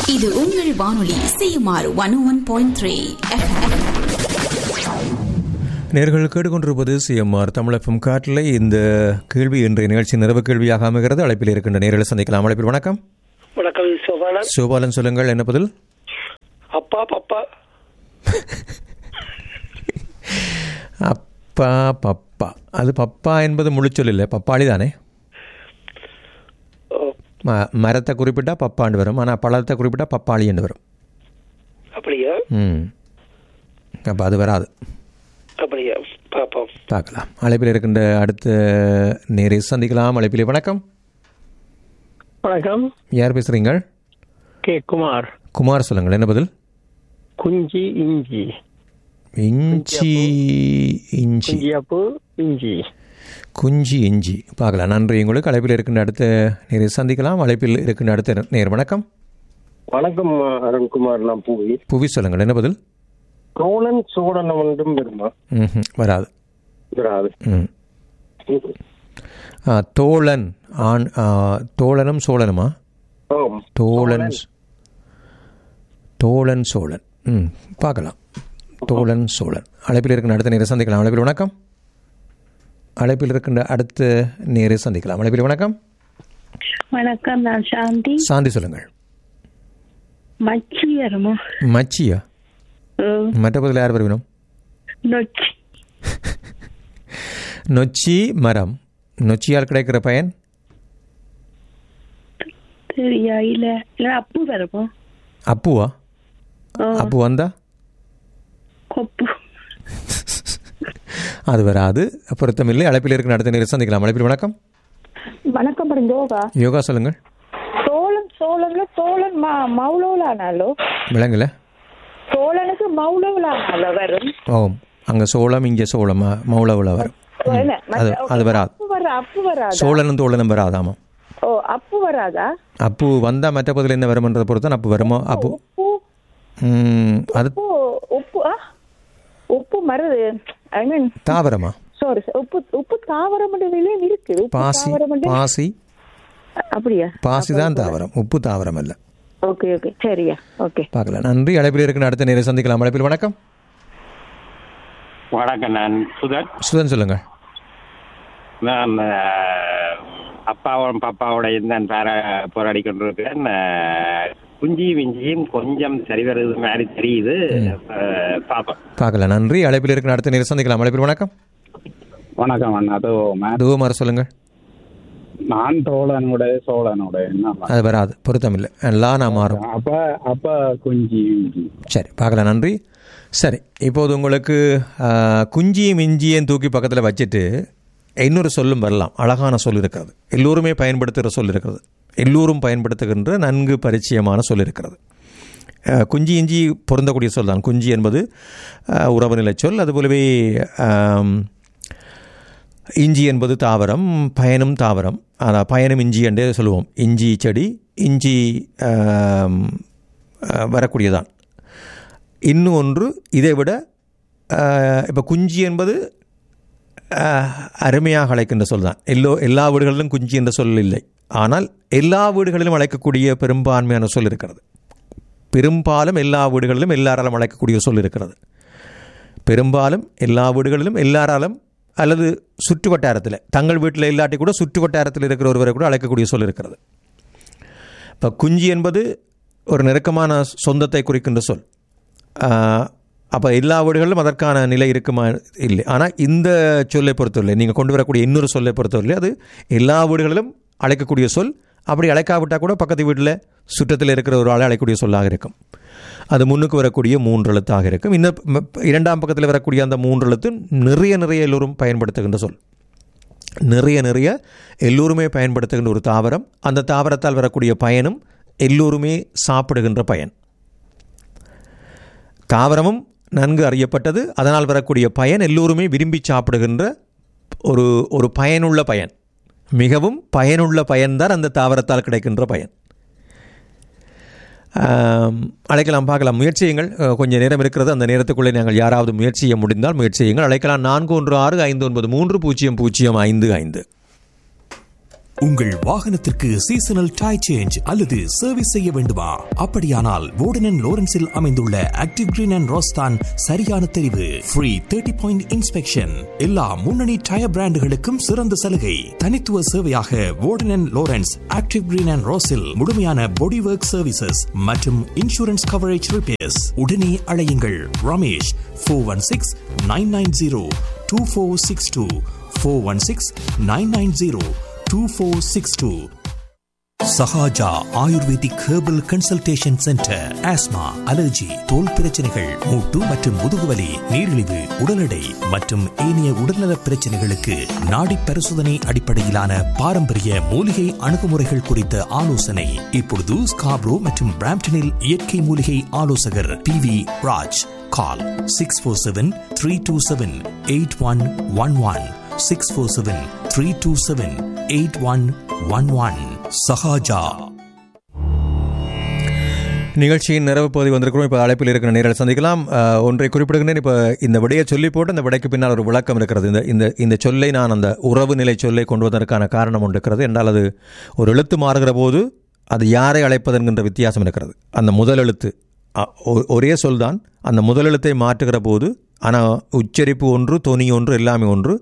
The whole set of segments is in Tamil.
இது உங்கள் வானொலி CMR one one point three நேர்கள் கேட்டுக்கொண்டிருப்பது சிஎம்ஆர் தமிழகம் காட்டில் இந்த கேள்வி இன்றைய நிகழ்ச்சி நிறைவு கேள்வியாக அமைகிறது அழைப்பில் இருக்கின்ற நேர்களை சந்திக்கலாம் அழைப்பில் வணக்கம் வணக்கம் சோபாலன் சிவபாலன் சொல்லுங்கள் என்ன பதில் அப்பா பப்பா அப்பா பப்பா அது பப்பா என்பது முழுச்சொல் இல்லை பப்பாளி தானே ஓ, ம- மரத்தை குறிப்பிட்டா பப்பாண்டு வரும் ஆனால் பழத்தை குறிப்பிட்டா பப்பாளி என்று வரும் அப்படியா ம் அப்போ அது வராது அப்படியா பாப்போம் பார்க்கலாம் அழைப்பில் இருக்கின்ற அடுத்த நேரை சந்திக்கலாம் அழைப்பிலே வணக்கம் வணக்கம் யார் பேசுகிறீங்க கே குமார் குமார் சொல்லுங்கள் என்ன பதில் குஞ்சி இஞ்சி இஞ்சி இஞ்சி குஞ்சியாப்பு இஞ்சி குஞ்சி இஞ்சி பார்க்கலாம் நன்றி உங்களுக்கு அழைப்பில் இருக்கின்ற அடுத்த நேரை சந்திக்கலாம் அழைப்பில் இருக்கின்ற அடுத்த நேர் வணக்கம் வணக்கம் அருண்குமார் நான் பூவி புவி சொல்லுங்கள் என்ன பதில் சோழன் சோழன் ஒன்றும் வருமா ம்ஹும், வராது வராது ம் ஆ, தோழன் ஆண் ஆ, தோழனும் சோழனுமா ஓம் தோழன் தோழன் சோழன் ம் பார்க்கலாம் தோழன் சோழன் அழைப்பில் இருக்கின்ற அடுத்த நேரை சந்திக்கலாம் அழைப்பில் வணக்கம் அழைப்பில் இருக்கின்ற அடுத்த நேரை சந்திக்கலாம் அழைப்பில் வணக்கம் வணக்கம் நான் சாந்தி சாந்தி சொல்லுங்கள் மச்சி வருமோ மச்சியா மற்ற பதில் யார் வருவினோம் நொச்சி நொச்சி மரம் நொச்சியால் கிடைக்கிற பயன் சரியா இல்ல இல்ல அப்பு வருமோ அப்புவா ஓ, அப்பு வந்தா கொப்பு அது வராது பொருத்தமில்லை அழைப்பில் இருக்கிற அடுத்த நேரம் சந்திக்கலாம் அழைப்பில் வணக்கம் வணக்கம் மேடம் யோகா யோகா சொல்லுங்கள் சோழன் சோழன்ல சோழன் மௌலவுலானாலோ விளங்கல சோழனுக்கு மௌலவுலானாலோ வரும் ஓம் அங்கே சோளம் இங்கே சோளம் மௌளவில் வரும் என்ன, அது மற்ற- அது வராது அப்பு வர அப்பு வராதா சோழனும் தோழனும் வராதாமாம் ஓ அப்பு வராதா அப்பு வந்தால் மற்ற பதில் என்ன வரும்ன்றதை பொறுத்து தான் அப்பு வருமோ அப்பு உப்பு ம், அது உப்பு உப்பு ஆ உப்பு மருது ஐ மீன் தாவரமா சாரி உப்பு உப்பு தாவரம் நிலையம் இருக்கு உப்பு பாசி தாவரம் பாசி அப்படியா பாசி தான் தாவரம் உப்பு தாவரம் அல்ல ஓகே ஓகே சரியா ஓகே பார்க்கலாம் நன்றி அழைப்பில் இருக்கிற அடுத்த நேரம் சந்திக்கலாம் அழைப்பில் வணக்கம் வணக்கம் நான் சுதன் சுதன் சொல்லுங்கள் நான் அஹ், அப்பாவும் பாப்பாவோடையும் தான் பேர போராடி கொண்டிருக்கிறேன் அஹ், குஞ்சி விஞ்சியும் கொஞ்சம் சரி வருது மாதிரி தெரியுது அஹ், பாப்போம் பார்க்கலாம் நன்றி அழைப்பில் இருக்கிற அடுத்த நேரம் சந்திக்கலாம் அழைப்பில் வணக்கம் வணக்கம் அண்ணா அது தூவமாறு சொல்லுங்கள் நான் தோழனோட சோழனோட என்ன அது வராது பொருத்தமில்லை எல்லாம் நான் மாறும் அப்ப அப்ப குஞ்சி இஞ்சி. சரி பார்க்கலாம் நன்றி சரி இப்போது உங்களுக்கு ஆ, குஞ்சியும் இஞ்சியும் தூக்கி பக்கத்தில் வச்சுட்டு இன்னொரு சொல்லும் வரலாம் அழகான சொல் இருக்கிறது எல்லோருமே பயன்படுத்துகிற சொல் இருக்கிறது எல்லோரும் பயன்படுத்துகின்ற நன்கு பரிச்சயமான சொல் இருக்கிறது ஆ, குஞ்சி இஞ்சி பொருந்தக்கூடிய சொல் தான் குஞ்சி என்பது ஆ, உறவு நிலை சொல் அதுபோலவே ஆம், இஞ்சி என்பது தாவரம் பயனும் தாவரம் அதான் பயனும் இஞ்சி என்றே சொல்லுவோம் இஞ்சி செடி இஞ்சி ஆம், ஆ, வரக்கூடியதான் இன்னும் ஒன்று இதை விட இப்போ குஞ்சி என்பது ஆ, அருமையாக அழைக்கின்ற சொல் தான் எல்லோ எல்லா வீடுகளிலும் குஞ்சி என்ற சொல் இல்லை ஆனால் எல்லா வீடுகளிலும் அழைக்கக்கூடிய பெரும்பான்மையான சொல் இருக்கிறது பெரும்பாலும் எல்லா வீடுகளிலும் எல்லாராலும் அழைக்கக்கூடிய சொல் இருக்கிறது பெரும்பாலும் எல்லா வீடுகளிலும் எல்லாராலும் அல்லது சுற்று வட்டாரத்தில் தங்கள் வீட்டில் இல்லாட்டி கூட சுற்று வட்டாரத்தில் இருக்கிற ஒருவரை கூட அழைக்கக்கூடிய சொல் இருக்கிறது இப்போ குஞ்சு என்பது ஒரு நெருக்கமான சொந்தத்தை குறிக்கின்ற சொல் அப்போ எல்லா வீடுகளிலும் அதற்கான நிலை இருக்குமா இல்லை ஆனால் இந்த சொல்லை பொறுத்தவரை நீங்கள் கொண்டு வரக்கூடிய இன்னொரு சொல்லை பொறுத்தவரை அது எல்லா வீடுகளிலும் அழைக்கக்கூடிய சொல் அப்படி அழைக்காவிட்டால் கூட பக்கத்து வீட்டில் சுற்றத்தில் இருக்கிற ஒரு ஆளை அழைக்கக்கூடிய சொல்லாக இருக்கும் அது முன்னுக்கு வரக்கூடிய மூன்று எழுத்தாக இருக்கும் இன்னும் ம- இரண்டாம் பக்கத்தில் வரக்கூடிய அந்த மூன்று எழுத்து நிறைய நிறைய எல்லோரும் பயன்படுத்துகின்ற சொல் நிறைய நிறைய எல்லோருமே பயன்படுத்துகின்ற ஒரு தாவரம் அந்த தாவரத்தால் வரக்கூடிய பயனும் எல்லோருமே சாப்பிடுகின்ற பயன் தாவரமும் நன்கு அறியப்பட்டது அதனால் வரக்கூடிய பயன் எல்லோருமே விரும்பி சாப்பிடுகின்ற ஒரு ஒரு பயனுள்ள பயன் மிகவும் பயனுள்ள பயன்தான் அந்த தாவரத்தால் கிடைக்கின்ற பயன் ஆம், அழைக்கலாம் பார்க்கலாம் முயற்சியுங்கள் அஹ், கொஞ்சம் நேரம் இருக்கிறது அந்த நேரத்துக்குள்ளே நாங்கள் யாராவது முயற்சி செய்ய முடிந்தால் முயற்சி செய்யுங்கள் அழைக்கலாம் நான்கு ஒன்று ஆறு ஐந்து ஒன்பது மூன்று பூஜ்ஜியம் பூஜ்ஜியம் ஐந்து ஐந்து உங்கள் வாகனத்திற்கு சீசனல் டை சேஞ்ச் அல்லது சர்வீஸ் செய்ய வேண்டுமா அப்படியானால் வோர்டன் லோரன்ஸில் அமைந்துள்ள ஆக்டிவ் கிரீன் அண்ட் ரோஸ்தான் சரியான தெரிவு ஃப்ரீ தேர்ட்டி பாயிண்ட் இன்ஸ்பெக்ஷன் எல்லா முன்னணி டயர் பிராண்டுகளுக்கும் சிறந்த சலுகை தனித்துவ சேவையாக Warden Lawrence active green and ரோஸில் முழுமையான பாடி ஒர்க் சர்வீசஸ் மற்றும் இன்சூரன்ஸ் கவரேஜ் ரிப்பேர்ஸ் உடனே அழையுங்கள் Ramesh four one six nine nine zero two four six two four one six nine nine zero two four six two Sahaja ayurvedic herbal consultation centre asthma allergy தோல் பிரச்சனைகள் மூட்டு மற்றும் முதுகுவலி நீரிழிவு உடல் எடை மற்றும் ஏனைய உடல்நலப் பிரச்சனைகளுக்கு நாடி பரிசோதனை அடிப்படையிலான பாரம்பரிய மூலிகை அணுகுமுறைகள் குறித்த ஆலோசனை இப்பொழுது ஸ்காப்ரோ மற்றும் பிராம்டனில் இயற்கை மூலிகை ஆலோசகர் P V Raj call six four seven three two seven eight one one one six four seven three two seven eight one one one Sahaja நிகழ்ச்சியின் நிறைவு பகுதி வந்திருக்கிறோம் இப்போ அழைப்பில் இருக்கிற நேரில் சந்திக்கலாம் அஹ், ஒன்றை குறிப்பிடுகிறேன் இப்போ இந்த விடையை சொல்லி போட்டு அந்த விடைக்கு பின்னால் ஒரு விளக்கம் இருக்கிறது இந்த இந்த இந்த சொல்லை நான் அந்த உறவு நிலை சொல்லை கொண்டு வந்ததற்கான காரணம் ஒன்று இருக்கிறது என்றால் அது ஒரு எழுத்து மாறுகிற போது அது யாரை அழைப்பது என்கின்ற வித்தியாசம் இருக்கிறது அந்த முதல் எழுத்து அ, ஒ- ஒரே சொல்தான் அந்த முதல் எழுத்தை மாற்றுகிற போது ஆனால் உச்சரிப்பு ஒன்று தொனி ஒன்று எல்லாமே ஒன்று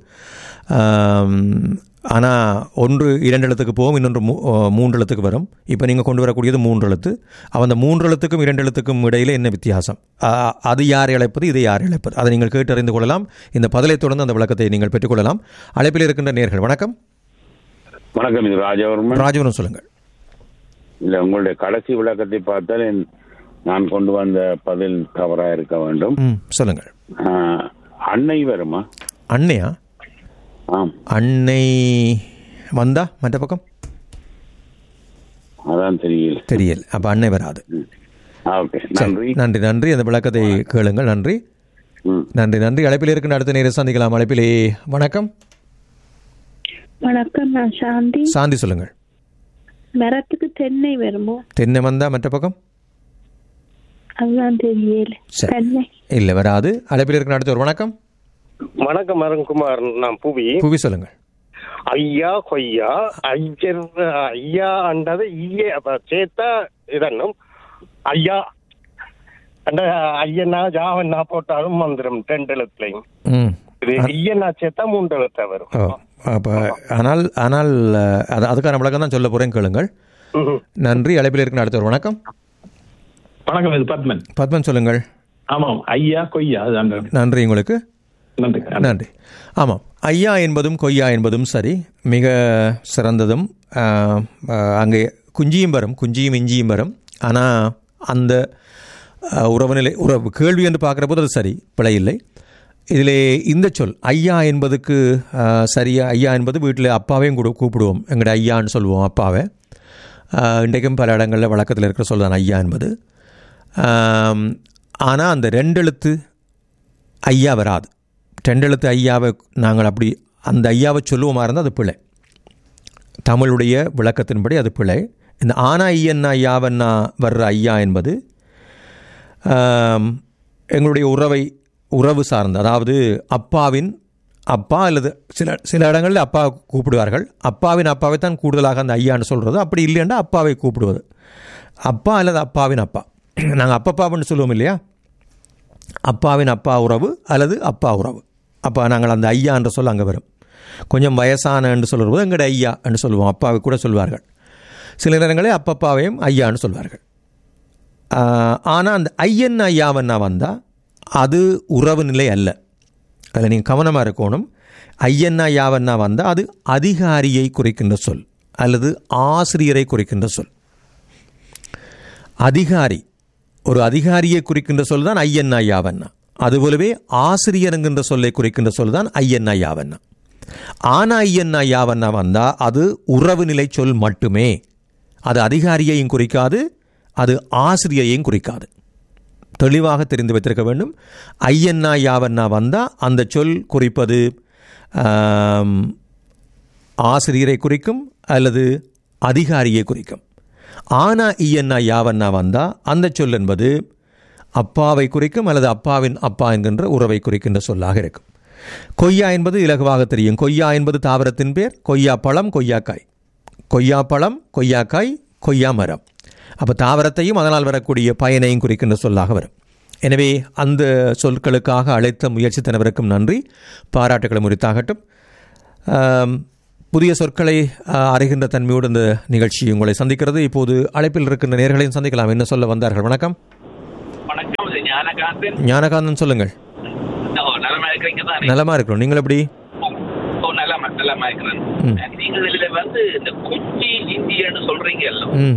ஆனால் ஒன்று இரண்டு எழுத்துக்கு போகும் இன்னொன்று மூ- அ, மூன்று எழுத்துக்கு வரும் இப்போ நீங்கள் கொண்டு வரக்கூடியது மூன்று எழுத்து அப்ப அந்த மூன்று எழுத்துக்கும் இரண்டு எழுத்துக்கும் இடையில என்ன வித்தியாசம் அ, அது யாரை அழைப்பது இதை யாரை அழைப்பது அதை நீங்கள் கேட்டு அறிந்து கொள்ளலாம் இந்த பதிலை தொடர்ந்து அந்த விளக்கத்தை நீங்கள் பெற்றுக்கொள்ளலாம் அழைப்பில் இருக்கின்ற நேர்கள் வணக்கம் வணக்கம் இது ராஜவர்மன் ராஜவரம் சொல்லுங்கள் இல்ல உங்களுடைய கடைசி விளக்கத்தை பார்த்தால் என்- நான் கொண்டு வந்த பதில் தவறா இருக்க வேண்டும் ம் சொல்லுங்கள் ஆஹ், அன்னை வருமா அன்னையா ஆம் அன்னை வந்தா மற்ற பக்கம் அதான் தெரியல தெரியல அப்போ அன்னை வராது ஆ, ஓகே சரி, நன்றி நன்றி நன்றி அந்த விளக்கத்தை கேளுங்கள் நன்றி ம். நன்றி நன்றி அழைப்பில் இருக்கின்ற அடுத்த நேரம் சந்திக்கலாம் அழைப்பிலே வணக்கம் வணக்கம் நான் சாந்தி சாந்தி சொல்லுங்கள் மரத்துக்கு தென்னை வருமோ தென்னை வந்தா மற்ற பக்கம் அதுதான் தெரியல சரி. தென்னை இல்லை வராது அழைப்பில் இருக்கிற அடுத்த ஒரு வணக்கம் வணக்கம் அருண்குமார் நான் புவி புவி சொல்லுங்கள் ஐயா கொய்யா ஐயர் ஐயா அண்டது ஈய அப்ப சேர்த்தா இதன்னும் ஐயா அந்த ஐயனா ஜாவண்ணா போட்டாலும் வந்துடும் ரெண்டு எழுத்துலையும் ம் இது ஐயனா சேர்த்தா மூன்று எழுத்தா வரும் ஓ அப்போ ஆனால் ஆனால் அஹ், அது அதுக்கான விளக்கம் தான் சொல்ல போகிறேன் கேளுங்கள் ம்ஹும். நன்றி அழைப்பில் இருக்கிற அடுத்த ஒரு வணக்கம் வணக்கம் இது பத்மன் பத்மன் சொல்லுங்கள் ஆமாம் ஐயா கொய்யா அதுதான் நன்றி உங்களுக்கு நன்றி நன்றி ஆமாம் ஐயா என்பதும் கொய்யா என்பதும் சரி மிக சிறந்ததும் ஆஹ், ஆஹ், அங்கே குஞ்சியும் வரும் குஞ்சியும் இஞ்சியும் வரும் ஆனால் அந்த ஆஹ், உறவுநிலை உறவு கேள்வி என்று பார்க்குற போது அது சரி பிழை இல்லை இதிலே இந்த சொல் ஐயா என்பதுக்கு ஆஹ், சரியா ஐயா என்பது வீட்டில் அப்பாவையும் கூட கூப்பிடுவோம் எங்கள்ட ஐயான்னு சொல்லுவோம் அப்பாவை ஆஹ், இன்றைக்கும் பல இடங்களில் வழக்கத்தில் இருக்கிற சொல் தான் ஐயா என்பது ஆனால் அந்த ரெண்டெழுத்து ஐயா வராது ரெண்டெழுத்து ஐயாவை நாங்கள் அப்படி அந்த ஐயாவை சொல்லுவோமா இருந்தால் அது பிழை தமிழுடைய விளக்கத்தின்படி அது பிழை இந்த ஆனா ஐயன்னா ஐயாவன்னா வர்ற ஐயா என்பது ஆம், எங்களுடைய உறவை உறவு சார்ந்த அதாவது அப்பாவின் அப்பா அல்லது சில சில இடங்களில் அப்பா கூப்பிடுவார்கள் அப்பாவின் அப்பாவை தான் கூடுதலாக அந்த ஐயான்னு சொல்கிறது அப்படி இல்லைன்னா அப்பாவை கூப்பிடுவது அப்பா அல்லது அப்பாவின் அப்பா நாங்கள் அப்பப்பாவுன்னு சொல்லுவோம் இல்லையா அப்பாவின் அப்பா உறவு அல்லது அப்பா உறவு அப்பா நாங்கள் அந்த ஐயா என்று சொல்ல அங்கே வரும் கொஞ்சம் வயசான என்று சொல்லும்போது எங்கட ஐயா என்று சொல்லுவோம் அப்பாவை கூட சொல்வார்கள் சில நேரங்களில் அப்பப்பாவையும் ஐயான்னு சொல்வார்கள் ஆனால் அந்த ஐயன் ஐயாவன்னா வந்தால் அது உறவு நிலை அல்ல அதில் நீங்கள் கவனமாக இருக்கணும் ஐயன்னா யாவன்னா வந்தால் அது அதிகாரியை குறிக்கின்ற சொல் அல்லது ஆசிரியரை குறிக்கின்ற சொல் அதிகாரி ஒரு அதிகாரியை குறிக்கின்ற சொல் தான் ஐயன்னா யாவன்னா அதுபோலவே ஆசிரியர் என்கின்ற சொல்லை குறிக்கின்ற சொல் தான் ஐயன்னா யாவன்னா ஆனா ஐயன்னா யாவன்னா வந்தால் அது உறவு நிலை சொல் மட்டுமே அது அதிகாரியையும் குறிக்காது அது ஆசிரியையும் குறிக்காது தெளிவாக தெரிந்து வைத்திருக்க வேண்டும் ஐயன்னா யாவன்னா வந்தால் அந்த சொல் குறிப்பது ஆம், ஆசிரியரை குறிக்கும் அல்லது அதிகாரியை குறிக்கும் ஆனா ஈயன்னா யாவன்னா வந்தால் அந்த சொல் என்பது அப்பாவை குறிக்கும் அல்லது அப்பாவின் அப்பா என்கின்ற உறவை குறிக்கின்ற சொல்லாக இருக்கும் கொய்யா என்பது இலகுவாக தெரியும் கொய்யா என்பது தாவரத்தின் பேர் கொய்யா பழம் கொய்யாக்காய் கொய்யாப்பழம் கொய்யாக்காய் கொய்யா மரம் அப்போ தாவரத்தையும் அதனால் வரக்கூடிய பயனையும் குறிக்கின்ற சொல்லாக வரும் எனவே அந்த சொற்களுக்காக அழைத்த முயற்சி தனவருக்கும் நன்றி பாராட்டுகளும் உரித்தாகட்டும் ஆம், புதிய சொற்களை ஆ, அறிகின்ற தன்மையோடு இந்த நிகழ்ச்சி உங்களை சந்திக்கிறது இப்போது அழைப்பில் இருக்கின்ற நேர்களையும் சந்திக்கலாம் என்ன சொல்ல வந்தார்கள் வணக்கம் வணக்கம் இது ஞானகாந்தன் ஞானகாந்தன் சொல்லுங்கள் ஓ நலமா இருக்கிறீங்க தானே நலமா இருக்கிறோம் நீங்கள் எப்படி ஓ நலமா நலமா இருக்கிறேன் ம். நீங்கள் இதுல வந்து இந்த குச்சி இந்தியன்னு சொல்றீங்கல்ல ம்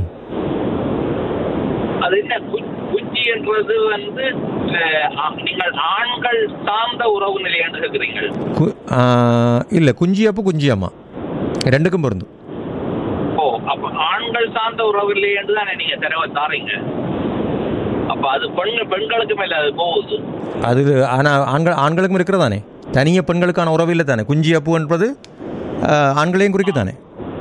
அது என்ன கு- குச்சி என்றது வந்து அஹ், ஆ- நீங்கள் ஆண்கள் சார்ந்த உறவு நிலையான்னு கேட்குறீங்கள் கு- ஆ, இல்லை குஞ்சி அப்பு குஞ்சி அம்மா ரெண்டுக்கும் பொருந்தும் ஓ அப்ப ஆண்கள் சார்ந்த உறவு இல்லையேன்னு தானே நீங்க தரவ தாரீங்க அப்ப அது பெண் பெண்களுக்கு மேல அது போகுது அது ஆனால் ஆண்கள் ஆண்களுக்கும் இருக்கிறதானே தனிய பெண்களுக்கான உறவு இல்லை தானே குஞ்சி அப்பு என்பது ஆ, ஆண்களையும் குறிக்குதானே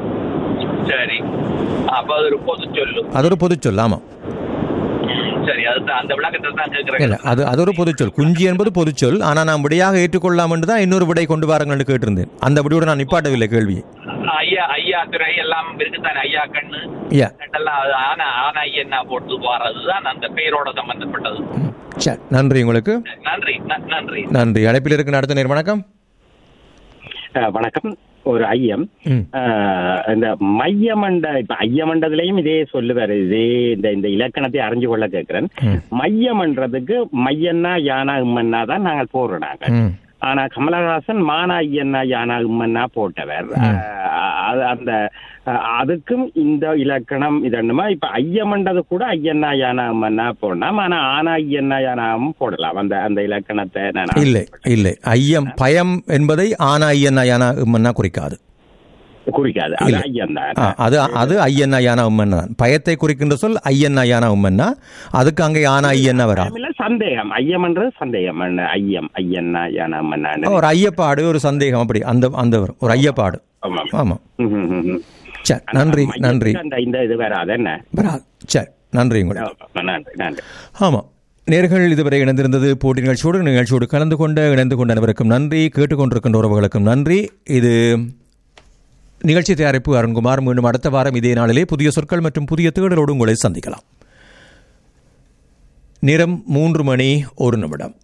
சரி அப்ப அது ஒரு பொது சொல்லு அது ஒரு பொதுச்சொல் ஆமாம் ம், சரி அதுதான் அந்த விளக்கத்தை தான் இல்லை கேட்குறேன் அது அது ஒரு பொதுச்சொல் குஞ்சி என்பது பொதுச்சொல் ஆனால் நான் விடையாக ஏற்றுக்கொள்ளலாம் என்று தான் இன்னொரு விடை கொண்டு வாருங்கள்னு கேட்டிருந்தேன் அந்த விடையோடு நான் நிப்பாட்டவில்லை கேள்வியை ஐயா ஐயா துறை எல்லாம் இருக்குதானே ஐயா கண்ணு யா எல்லாம் அது ஆனா ஆனா ஐயன்னா போட்டு போறதுதான் அந்த பெயரோட சம்பந்தப்பட்டது சரி நன்றி உங்களுக்கு நன்றி ந- நன்றி நன்றி அழைப்பில் இருக்கிற அடுத்த நேர் வணக்கம் அஹ், வணக்கம் ஒரு ஐயம் ம் அஹ், இந்த மையமண்ட இப்ப ஐயமண்டதுலயும் இதே சொல்லுவாரு இதே இந்த இந்த இலக்கணத்தை அறிஞ்சு கொள்ள கேட்கிறேன் ம். மையமன்றதுக்கு மையன்னா யானா இம்மன்னா தான் நாங்கள் போடுறோம் நாங்கள் ம் ஆனா கமலஹாசன் மானா ஐயன்னா யானா இம்மன்னா போட்டவர் அஹ், அது அந்த அஹ், அதுக்கும் இந்த இலக்கணம் இதன்னுமா இப்ப ஐயமண்டது கூட ஐயன்னா யானா இம்மன்னா போடலாம் ஆனா ஆனா ஐயன்னா யானாவும் போடலாம் அந்த அந்த இலக்கணத்தை நான் இல்லை இல்லை ஐயம் பயம் என்பதை ஆனா ஐயன்னா யானா உம்மன்னா குறிக்காது குறிக்காது அது இல்லை. ஐயன் தான் ஆ, அது அது ஐயன்னா யானா உம்மன்னா தான் பயத்தை குறிக்கின்ற சொல் ஐயன்னா யானா உம்மன்னா அதுக்கு அங்கே ஆனா ஐயன்னா வராது இல்ல சந்தேகம் ஐயம்ன்றது சந்தேகம் என்ன ஐயம் ஐயன்னா யானாமன்னா ஒரு ஐயப்பாடு ஒரு சந்தேகம் அப்படி அந்த அந்த வரும் ஒரு ஐயப்பாடு ஆமாம் ஆமாம் ம், ம், ம், ம். சரி நன்றி மையத்துக்கு நன்றி அந்த இந்த இது வராது என்ன வராது சரி நன்றி உங்களுக்கு நன்றி நன்றி ஆமாம் நேர்கள் இதுவரை இணைந்திருந்தது போட்டி நிகழ்ச்சியோடு நிகழ்ச்சியோடு கலந்து கொண்ட இணைந்து கொண்ட அனைவருக்கும் நன்றி கேட்டுக்கொண்டிருக்கின்ற உறவுகளுக்கும் நன்றி இது நிகழ்ச்சி தயாரிப்பு அருண்குமார் மீண்டும் அடுத்த வாரம் இதே நாளிலே புதிய சொற்கள் மற்றும் புதிய தேடலோடு உங்களை சந்திக்கலாம் நேரம் மூன்று மணி ஒரு நிமிடம்